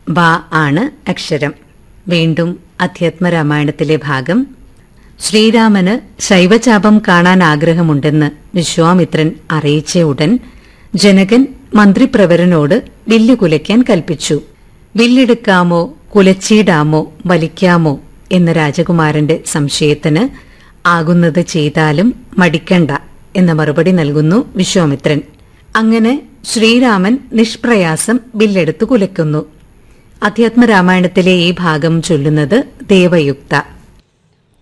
ബ ആണ് അക്ഷരം വീണ്ടും അധ്യാത്മരാമായണത്തിലെ ഭാഗം ശ്രീരാമന് ശൈവചാപം കാണാൻ ആഗ്രഹമുണ്ടെന്ന് വിശ്വാമിത്രൻ അറിയിച്ച ഉടൻ ജനകൻ മന്ത്രിപ്രവരനോട് വില്ല് കുലയ്ക്കാൻ കൽപ്പിച്ചു വില്ലെടുക്കാമോ കുലച്ചീടാമോ വലിക്കാമോ എന്ന രാജകുമാരന്റെ സംശയത്തിന് ആകുന്നത് ചെയ്താലും മടിക്കണ്ട എന്ന മറുപടി നൽകുന്നു വിശ്വാമിത്രൻ അങ്ങനെ ശ്രീരാമൻ നിഷ്പ്രയാസം വില്ലെടുത്തു കുലയ്ക്കുന്നു അധ്യാത്മരാമായണത്തിലെ ഈ ഭാഗം ചൊല്ലുന്നത് ദേവയുക്ത